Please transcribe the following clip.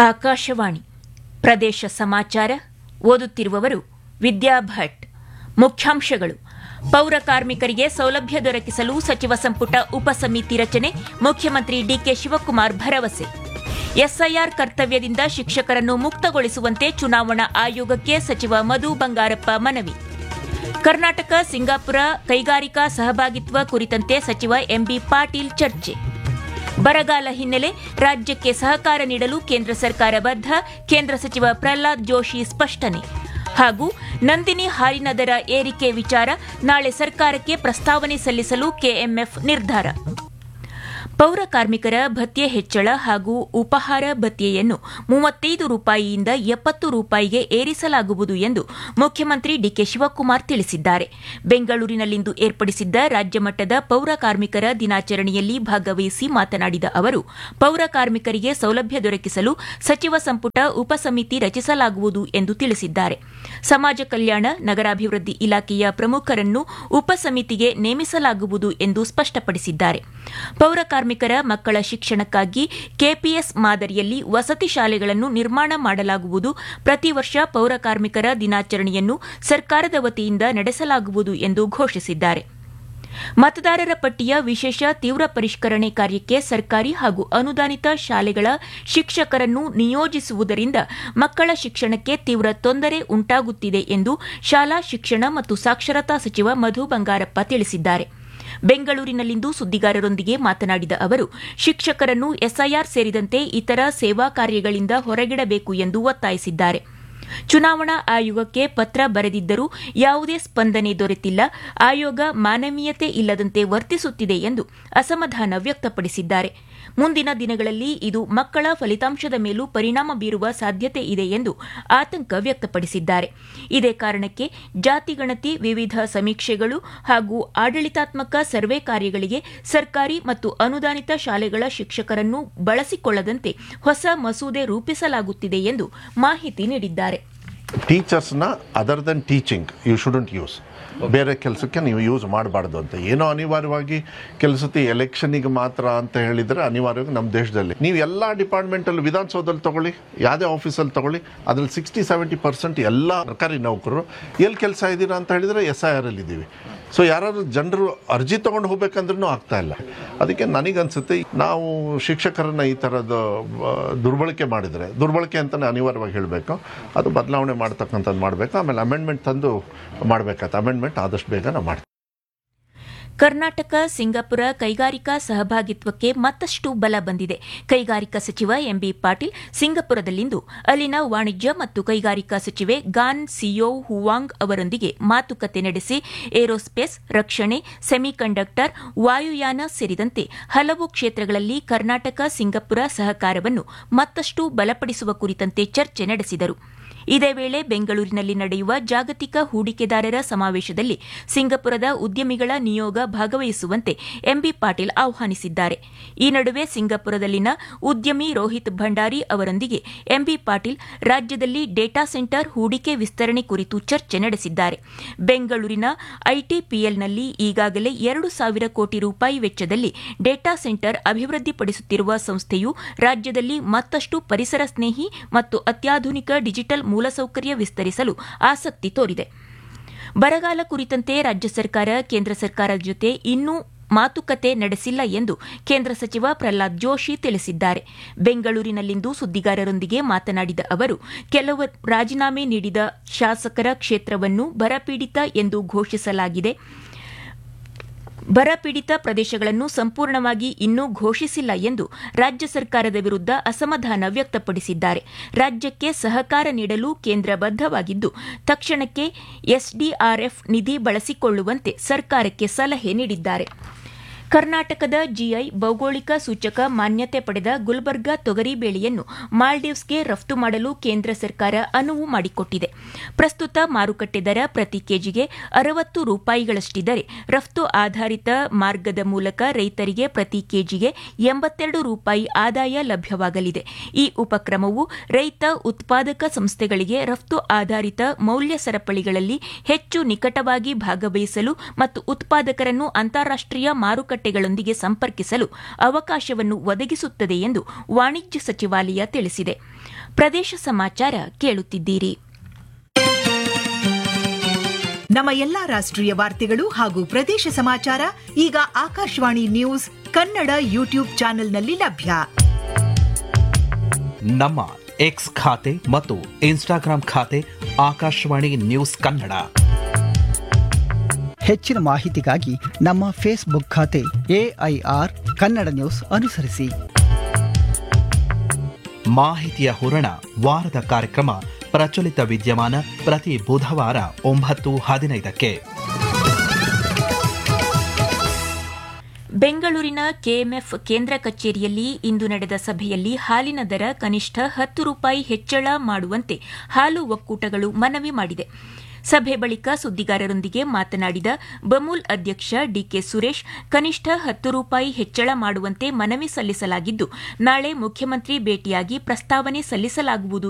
ಆಕಾಶವಾಣಿ ಪ್ರದೇಶ ಸಮಾಚಾರ ಓದುತ್ತಿರುವವರು ವಿದ್ಯಾ ಭಟ್ ಮುಖ್ಯಾಂಶಗಳು ಪೌರ ಕಾರ್ಮಿಕರಿಗೆ ಸೌಲಭ್ಯ ದೊರಕಿಸಲು ಸಚಿವ ಸಂಪುಟ ಉಪಸಮಿತಿ ರಚನೆ ಮುಖ್ಯಮಂತ್ರಿ ಡಿಕೆ ಶಿವಕುಮಾರ್ ಭರವಸೆ ಎಸ್ಐಆರ್ ಕರ್ತವ್ಯದಿಂದ ಶಿಕ್ಷಕರನ್ನು ಮುಕ್ತಗೊಳಿಸುವಂತೆ ಚುನಾವಣಾ ಆಯೋಗಕ್ಕೆ ಸಚಿವ ಮಧು ಬಂಗಾರಪ್ಪ ಮನವಿ ಕರ್ನಾಟಕ ಸಿಂಗಾಪುರ ಕೈಗಾರಿಕಾ ಸಹಭಾಗಿತ್ವ ಕುರಿತಂತೆ ಸಚಿವ ಎಂಬಿ ಪಾಟೀಲ್ ಚರ್ಚೆ ಬರಗಾಲ ಹಿನ್ನೆಲೆ ರಾಜ್ಯಕ್ಕೆ ಸಹಕಾರ ನೀಡಲು ಕೇಂದ್ರ ಸರ್ಕಾರ ಬದ್ಧ ಕೇಂದ್ರ ಸಚಿವ ಪ್ರಹ್ಲಾದ್ ಜೋಶಿ ಸ್ಪಷ್ಟನೆ ಹಾಗೂ ನಂದಿನಿ ಹಾಲಿನ ದರ ಏರಿಕೆ ವಿಚಾರ ನಾಳೆ ಸರ್ಕಾರಕ್ಕೆ ಪ್ರಸ್ತಾವನೆ ಸಲ್ಲಿಸಲು ಕೆಎಂಎಫ್ ನಿರ್ಧಾರ ಪೌರ ಕಾರ್ಮಿಕರ ಭತ್ಯೆ ಹೆಚ್ಚಳ ಹಾಗೂ ಉಪಹಾರ ಭತ್ಯೆಯನ್ನು ಮೂವತ್ತೈದು ರೂಪಾಯಿಯಿಂದ ಎಪ್ಪತ್ತು ರೂಪಾಯಿಗೆ ಏರಿಸಲಾಗುವುದು ಎಂದು ಮುಖ್ಯಮಂತ್ರಿ ಡಿಕೆ ಶಿವಕುಮಾರ್ ತಿಳಿಸಿದ್ದಾರೆ ಬೆಂಗಳೂರಿನಲ್ಲಿಂದು ಏರ್ಪಡಿಸಿದ್ದ ರಾಜ್ಯಮಟ್ಟದ ಪೌರ ಕಾರ್ಮಿಕರ ದಿನಾಚರಣೆಯಲ್ಲಿ ಭಾಗವಹಿಸಿ ಮಾತನಾಡಿದ ಅವರು ಪೌರ ಕಾರ್ಮಿಕರಿಗೆ ಸೌಲಭ್ಯ ದೊರಕಿಸಲು ಸಚಿವ ಸಂಪುಟ ಉಪಸಮಿತಿ ರಚಿಸಲಾಗುವುದು ಎಂದು ತಿಳಿಸಿದ್ದಾರೆ ಸಮಾಜ ಕಲ್ಯಾಣ ನಗರಾಭಿವೃದ್ಧಿ ಇಲಾಖೆಯ ಪ್ರಮುಖರನ್ನು ಉಪಸಮಿತಿಗೆ ನೇಮಿಸಲಾಗುವುದು ಎಂದು ಸ್ಪಷ್ಟಪಡಿಸಿದ್ದಾರೆ ಪೌರ ಕಾರ್ಮಿಕರ ಮಕ್ಕಳ ಶಿಕ್ಷಣಕ್ಕಾಗಿ ಕೆಪಿಎಸ್ ಮಾದರಿಯಲ್ಲಿ ವಸತಿ ಶಾಲೆಗಳನ್ನು ನಿರ್ಮಾಣ ಮಾಡಲಾಗುವುದು ಪ್ರತಿ ವರ್ಷ ಪೌರ ಕಾರ್ಮಿಕರ ದಿನಾಚರಣೆಯನ್ನು ಸರ್ಕಾರದ ವತಿಯಿಂದ ನಡೆಸಲಾಗುವುದು ಎಂದು ಘೋಷಿಸಿದ್ದಾರೆ ಮತದಾರರ ಪಟ್ಟಿಯ ವಿಶೇಷ ತೀವ್ರ ಪರಿಷ್ಕರಣೆ ಕಾರ್ಯಕ್ಕೆ ಸರ್ಕಾರಿ ಹಾಗೂ ಅನುದಾನಿತ ಶಾಲೆಗಳ ಶಿಕ್ಷಕರನ್ನು ನಿಯೋಜಿಸುವುದರಿಂದ ಮಕ್ಕಳ ಶಿಕ್ಷಣಕ್ಕೆ ತೀವ್ರ ತೊಂದರೆ ಉಂಟಾಗುತ್ತಿದೆ ಎಂದು ಶಾಲಾ ಶಿಕ್ಷಣ ಮತ್ತು ಸಾಕ್ಷರತಾ ಸಚಿವ ಮಧು ಬಂಗಾರಪ್ಪ ತಿಳಿಸಿದ್ದಾರೆ ಬೆಂಗಳೂರಿನಲ್ಲಿಂದು ಸುದ್ದಿಗಾರರೊಂದಿಗೆ ಮಾತನಾಡಿದ ಅವರು ಶಿಕ್ಷಕರನ್ನು ಎಸ್ಐಆರ್ ಸೇರಿದಂತೆ ಇತರ ಸೇವಾ ಕಾರ್ಯಗಳಿಂದ ಹೊರಗಿಡಬೇಕು ಎಂದು ಒತ್ತಾಯಿಸಿದ್ದಾರೆ ಚುನಾವಣಾ ಆಯೋಗಕ್ಕೆ ಪತ್ರ ಬರೆದಿದ್ದರೂ ಯಾವುದೇ ಸ್ಪಂದನೆ ದೊರೆತಿಲ್ಲ ಆಯೋಗ ಮಾನವೀಯತೆ ಇಲ್ಲದಂತೆ ವರ್ತಿಸುತ್ತಿದೆ ಎಂದು ಅಸಮಾಧಾನ ವ್ಯಕ್ತಪಡಿಸಿದ್ದಾರೆ ಮುಂದಿನ ದಿನಗಳಲ್ಲಿ ಇದು ಮಕ್ಕಳ ಫಲಿತಾಂಶದ ಮೇಲೂ ಪರಿಣಾಮ ಬೀರುವ ಸಾಧ್ಯತೆ ಇದೆ ಎಂದು ಆತಂಕ ವ್ಯಕ್ತಪಡಿಸಿದ್ದಾರೆ ಇದೇ ಕಾರಣಕ್ಕೆ ಜಾತಿಗಣತಿ ವಿವಿಧ ಸಮೀಕ್ಷೆಗಳು ಹಾಗೂ ಆಡಳಿತಾತ್ಮಕ ಸರ್ವೆ ಕಾರ್ಯಗಳಿಗೆ ಸರ್ಕಾರಿ ಮತ್ತು ಅನುದಾನಿತ ಶಾಲೆಗಳ ಶಿಕ್ಷಕರನ್ನು ಬಳಸಿಕೊಳ್ಳದಂತೆ ಹೊಸ ಮಸೂದೆ ರೂಪಿಸಲಾಗುತ್ತಿದೆ ಎಂದು ಮಾಹಿತಿ ನೀಡಿದ್ದಾರೆ ಟೀಚರ್ಸ್ನ other than teaching you student use ಬೇರೆ ಕೆಲಸಕ್ಕೆ ನೀವು ಯೂಸ್ ಮಾಡಬಾರ್ದು ಅಂತ ಏನೋ ಅನಿವಾರ್ಯವಾಗಿ ಕೆಲಸತಿ ಎಲೆಕ್ಷನಿಗೆ ಮಾತ್ರ ಅಂತ ಹೇಳಿದರೆ ಅನಿವಾರ್ಯವಾಗಿ ನಮ್ಮ ದೇಶದಲ್ಲಿ ನೀವು ಎಲ್ಲ ಡಿಪಾರ್ಟ್ಮೆಂಟಲ್ಲಿ ವಿಧಾನಸೌಧದಲ್ಲಿ ತಗೊಳ್ಳಿ ಯಾವುದೇ ಆಫೀಸಲ್ಲಿ ತಗೊಳ್ಳಿ ಅದ್ರಲ್ಲಿ ಸಿಕ್ಸ್ಟಿ ಸೆವೆಂಟಿ ಪರ್ಸೆಂಟ್ ಎಲ್ಲ ಸರ್ಕಾರಿ ನೌಕರರು ಎಲ್ಲಿ ಕೆಲಸ ಇದ್ದೀರಾ ಅಂತ ಹೇಳಿದರೆ ಎಸ್ ಐ ಆರಲ್ಲಿ ಇದ್ದೀವಿ ಸೊ ಯಾರಾದ್ರು ಜನರು ಅರ್ಜಿ ತೊಗೊಂಡು ಹೋಗ್ಬೇಕಂದ್ರೂ ಆಗ್ತಾ ಇಲ್ಲ ಅದಕ್ಕೆ ನನಗನ್ಸುತ್ತೆ ನಾವು ಶಿಕ್ಷಕರನ್ನ ಈ ಥರದ ಆ, ದುರ್ಬಳಕೆ ಮಾಡಿದರೆ ದುರ್ಬಳಕೆ ಅಂತಲೇ ಅನಿವಾರ್ಯವಾಗಿ ಹೇಳಬೇಕು ಅದು ಬದಲಾವಣೆ ಮಾಡ್ತಕ್ಕಂಥದ್ದು ಮಾಡಬೇಕು ಆಮೇಲೆ ಅಮೆಂಡ್ಮೆಂಟ್ ತಂದು ಮಾಡಬೇಕಾಯ್ತು ಅಮೆಂಡ್ಮೆಂಟ್ ಆದಷ್ಟು ಬೇಗ ನಾವು ಮಾಡ್ತೀವಿ ಕರ್ನಾಟಕ ಸಿಂಗಾಪುರ ಕೈಗಾರಿಕಾ ಸಹಭಾಗಿತ್ವಕ್ಕೆ ಮತ್ತಷ್ಟು ಬಲ ಬಂದಿದೆ ಕೈಗಾರಿಕಾ ಸಚಿವ ಎಂಬಿ ಪಾಟೀಲ್ ಸಿಂಗಾಪುರದಲ್ಲಿಂದು ಅಲ್ಲಿನ ವಾಣಿಜ್ಯ ಮತ್ತು ಕೈಗಾರಿಕಾ ಸಚಿವೆ ಗಾನ್ ಸಿಯೋ ಹುವಾಂಗ್ ಅವರೊಂದಿಗೆ ಮಾತುಕತೆ ನಡೆಸಿ ಏರೋಸ್ಪೇಸ್ ರಕ್ಷಣೆ ಸೆಮಿಕಂಡಕ್ಟರ್ ವಾಯುಯಾನ ಸೇರಿದಂತೆ ಹಲವು ಕ್ಷೇತ್ರಗಳಲ್ಲಿ ಕರ್ನಾಟಕ ಸಿಂಗಾಪುರ ಸಹಕಾರವನ್ನು ಮತ್ತಷ್ಟು ಬಲಪಡಿಸುವ ಕುರಿತಂತೆ ಚರ್ಚೆ ನಡೆಸಿದರು ಇದೇ ವೇಳೆ ಬೆಂಗಳೂರಿನಲ್ಲಿ ನಡೆಯುವ ಜಾಗತಿಕ ಹೂಡಿಕೆದಾರರ ಸಮಾವೇಶದಲ್ಲಿ ಸಿಂಗಪುರದ ಉದ್ಯಮಿಗಳ ನಿಯೋಗ ಭಾಗವಹಿಸುವಂತೆ ಎಂಬಿ ಪಾಟೀಲ್ ಆಹ್ವಾನಿಸಿದ್ದಾರೆ ಈ ನಡುವೆ ಸಿಂಗಪುರದಲ್ಲಿನ ಉದ್ಯಮಿ ರೋಹಿತ್ ಭಂಡಾರಿ ಅವರೊಂದಿಗೆ ಎಂಬಿ ಪಾಟೀಲ್ ರಾಜ್ಯದಲ್ಲಿ ಡೇಟಾ ಸೆಂಟರ್ ಹೂಡಿಕೆ ವಿಸ್ತರಣೆ ಕುರಿತು ಚರ್ಚೆ ನಡೆಸಿದ್ದಾರೆ ಬೆಂಗಳೂರಿನ ಐಟಿಪಿಎಲ್ನಲ್ಲಿ ಈಗಾಗಲೇ ಎರಡು ಸಾವಿರ ಕೋಟಿ ರೂಪಾಯಿ ವೆಚ್ಚದಲ್ಲಿ ಡೇಟಾ ಸೆಂಟರ್ ಅಭಿವೃದ್ಧಿಪಡಿಸುತ್ತಿರುವ ಸಂಸ್ಥೆಯು ರಾಜ್ಯದಲ್ಲಿ ಮತ್ತಷ್ಟು ಪರಿಸರ ಸ್ನೇಹಿ ಮತ್ತು ಅತ್ಯಾಧುನಿಕ ಡಿಜಿಟಲ್ ಮೂಲಸೌಕರ್ಯ ವಿಸ್ತರಿಸಲು ಆಸಕ್ತಿ ತೋರಿದೆ ಬರಗಾಲ ಕುರಿತಂತೆ ರಾಜ್ಯ ಸರ್ಕಾರ ಕೇಂದ್ರ ಸರ್ಕಾರದ ಜೊತೆ ಇನ್ನೂ ಮಾತುಕತೆ ನಡೆಸಿಲ್ಲ ಎಂದು ಕೇಂದ್ರ ಸಚಿವ ಪ್ರಹ್ಲಾದ್ ಜೋಶಿ ತಿಳಿಸಿದ್ದಾರೆ ಬೆಂಗಳೂರಿನಲ್ಲಿಂದು ಸುದ್ದಿಗಾರರೊಂದಿಗೆ ಮಾತನಾಡಿದ ಅವರು ಕೆಲವು ರಾಜೀನಾಮೆ ನೀಡಿದ ಶಾಸಕರ ಕ್ಷೇತ್ರವನ್ನು ಬರಪೀಡಿತ ಎಂದು ಘೋಷಿಸಲಾಗಿದೆ ಬರಪೀಡಿತ ಪ್ರದೇಶಗಳನ್ನು ಸಂಪೂರ್ಣವಾಗಿ ಇನ್ನೂ ಘೋಷಿಸಿಲ್ಲ ಎಂದು ರಾಜ್ಯ ಸರ್ಕಾರದ ವಿರುದ್ಧ ಅಸಮಾಧಾನ ವ್ಯಕ್ತಪಡಿಸಿದ್ದಾರೆ ರಾಜ್ಯಕ್ಕೆ ಸಹಕಾರ ನೀಡಲು ಕೇಂದ್ರ ಬದ್ಧವಾಗಿದ್ದು ತಕ್ಷಣಕ್ಕೆ ಎಸ್ಡಿಆರ್ಎಫ್ ನಿಧಿ ಬಳಸಿಕೊಳ್ಳುವಂತೆ ಸರ್ಕಾರಕ್ಕೆ ಸಲಹೆ ನೀಡಿದ್ದಾರೆ ಕರ್ನಾಟಕದ ಜಿಐ ಭೌಗೋಳಿಕ ಸೂಚಕ ಮಾನ್ಯತೆ ಪಡೆದ ಗುಲ್ಬರ್ಗಾ ತೊಗರಿ ಬೇಳೆಯನ್ನು ಮಾಲ್ಡೀವ್ಸ್ಗೆ ರಫ್ತು ಮಾಡಲು ಕೇಂದ್ರ ಸರ್ಕಾರ ಅನುವು ಮಾಡಿಕೊಟ್ಟಿದೆ ಪ್ರಸ್ತುತ ಮಾರುಕಟ್ಟೆ ದರ ಪ್ರತಿ ಕೆಜಿಗೆ ಅರವತ್ತು ರೂಪಾಯಿಗಳಷ್ಟಿದ್ದರೆ ರಫ್ತು ಆಧಾರಿತ ಮಾರ್ಗದ ಮೂಲಕ ರೈತರಿಗೆ ಪ್ರತಿ ಕೆಜಿಗೆ ಎಂಬತ್ತೆರಡು ರೂಪಾಯಿ ಆದಾಯ ಲಭ್ಯವಾಗಲಿದೆ ಈ ಉಪಕ್ರಮವು ರೈತ ಉತ್ಪಾದಕ ಸಂಸ್ಥೆಗಳಿಗೆ ರಫ್ತು ಆಧಾರಿತ ಮೌಲ್ಯ ಸರಪಳಿಗಳಲ್ಲಿ ಹೆಚ್ಚು ನಿಕಟವಾಗಿ ಭಾಗವಹಿಸಲು ಮತ್ತು ಉತ್ಪಾದಕರನ್ನು ಅಂತಾರಾಷ್ಟೀಯ ಮಾರುಕಟ್ಟೆಗಳೊಂದಿಗೆ ಸಂಪರ್ಕಿಸಲು ಅವಕಾಶವನ್ನು ಒದಗಿಸುತ್ತದೆ ಎಂದು ವಾಣಿಜ್ಯ ಸಚಿವಾಲಯ ತಿಳಿಸಿದೆ ಪ್ರದೇಶ ಸಮಾಚಾರ ಕೇಳುತ್ತಿದ್ದೀರಿ ನಮ್ಮ ಎಲ್ಲಾ ರಾಷ್ಟ್ರೀಯ ವಾರ್ತೆಗಳು ಹಾಗೂ ಪ್ರದೇಶ ಸಮಾಚಾರ ಈಗ ಆಕಾಶವಾಣಿ ನ್ಯೂಸ್ ಕನ್ನಡ ಯೂಟ್ಯೂಬ್ ಚಾನೆಲ್ನಲ್ಲಿ ಲಭ್ಯ ನಮ್ಮ ಎಕ್ಸ್ ಖಾತೆ ಮತ್ತು ಇನ್ಸ್ಟಾಗ್ರಾಂ ಖಾತೆ ಆಕಾಶವಾಣಿ ನ್ಯೂಸ್ ಕನ್ನಡ ಹೆಚ್ಚಿನ ಮಾಹಿತಿಗಾಗಿ ನಮ್ಮ ಫೇಸ್ಬುಕ್ ಖಾತೆ ಎಐಆರ್ ಕನ್ನಡ ನ್ಯೂಸ್ ಅನುಸರಿಸಿ ಮಾಹಿತಿಯ ಹೂರಣ ವಾರದ ಕಾರ್ಯಕ್ರಮ ಪ್ರಚಲಿತ ವಿದ್ಯಮಾನ ಪ್ರತಿ ಬುಧವಾರ ಒಂಬತ್ತು ಹದಿನೈದಕ್ಕೆ ಬೆಂಗಳೂರಿನ ಕೆಎಂಎಫ್ ಕೇಂದ್ರ ಕಚೇರಿಯಲ್ಲಿ ಇಂದು ನಡೆದ ಸಭೆಯಲ್ಲಿ ಹಾಲಿನ ದರ ಕನಿಷ್ಠ ಹತ್ತು ರೂಪಾಯಿ ಹೆಚ್ಚಳ ಮಾಡುವಂತೆ ಹಾಲು ಒಕ್ಕೂಟಗಳು ಮನವಿ ಮಾಡಿದೆ ಸಭೆ ಬಳಿಕ ಸುದ್ದಿಗಾರರೊಂದಿಗೆ ಮಾತನಾಡಿದ ಬಮೂಲ್ ಅಧ್ಯಕ್ಷ ಡಿಕೆ ಸುರೇಶ್ ಕನಿಷ್ಠ ಹತ್ತು ರೂಪಾಯಿ ಹೆಚ್ಚಳ ಮಾಡುವಂತೆ ಮನವಿ ಸಲ್ಲಿಸಲಾಗಿದ್ದು ನಾಳೆ ಮುಖ್ಯಮಂತ್ರಿ ಭೇಟಿಯಾಗಿ ಪ್ರಸ್ತಾವನೆ ಸಲ್ಲಿಸಲಾಗುವುದು